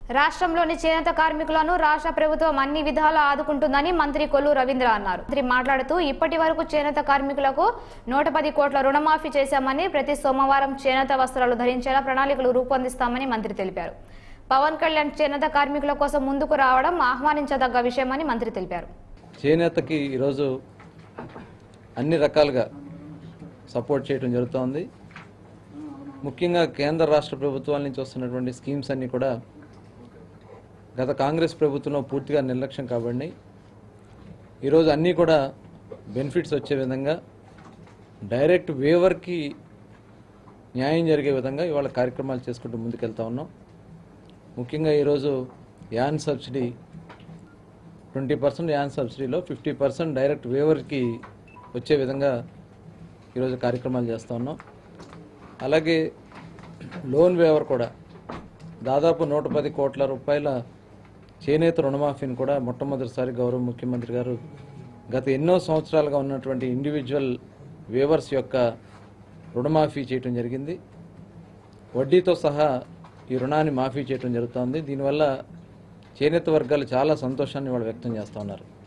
రాష్ట్రంలోని చేనేత కార్మికులను రాష్ట్ర ప్రభుత్వం అన్ని విధాలా ఆదుకుంటుందని మంత్రి కొల్లు రవీంద్ర అన్నారు మంత్రి మాట్లాడుతూ ఇప్పటి వరకు చేనేత కార్మికులకు నూట పది కోట్ల రుణమాఫీ చేశామని ప్రతి సోమవారం చేనేత వస్త్రాలు ధరించేలా ప్రణాళికలు రూపొందిస్తామని మంత్రి తెలిపారు పవన్ కళ్యాణ్ చేనేత కార్మికుల కోసం ముందుకు రావడం ఆహ్వానించదగ్గ విషయమని మంత్రి తెలిపారు చేనేతకి ఈరోజు అన్ని రకాలుగా సపోర్ట్ చేయడం జరుగుతోంది ముఖ్యంగా కేంద్ర రాష్ట్ర ప్రభుత్వాల నుంచి వస్తున్నటువంటి స్కీమ్స్ అన్నీ కూడా గత కాంగ్రెస్ ప్రభుత్వంలో పూర్తిగా నిర్లక్ష్యం కాబట్టి ఈరోజు అన్నీ కూడా బెనిఫిట్స్ వచ్చే విధంగా డైరెక్ట్ వేవర్కి న్యాయం జరిగే విధంగా ఇవాళ కార్యక్రమాలు చేసుకుంటూ ముందుకెళ్తా ఉన్నాం ముఖ్యంగా ఈరోజు an subsidy twenty percent an సబ్సిడీలో ఫిఫ్టీ పర్సెంట్ డైరెక్ట్ వేవర్కి వచ్చే విధంగా ఈరోజు కార్యక్రమాలు చేస్తూ ఉన్నాం అలాగే లోన్ వేవర్ కూడా దాదాపు నూట పది కోట్ల రూపాయల చేనేత రుణమాఫీని కూడా మొట్టమొదటిసారి గౌరవ ముఖ్యమంత్రి గారు గత ఎన్నో సంవత్సరాలుగా ఉన్నటువంటి ఇండివిజువల్ వేవర్స్ యొక్క రుణమాఫీ చేయటం జరిగింది వడ్డీతో సహా ఈ రుణాన్ని మాఫీ చేయటం జరుగుతోంది దీనివల్ల చేనేత వర్గాలు చాలా సంతోషాన్ని వాళ్ళు వ్యక్తం చేస్తూ ఉన్నారు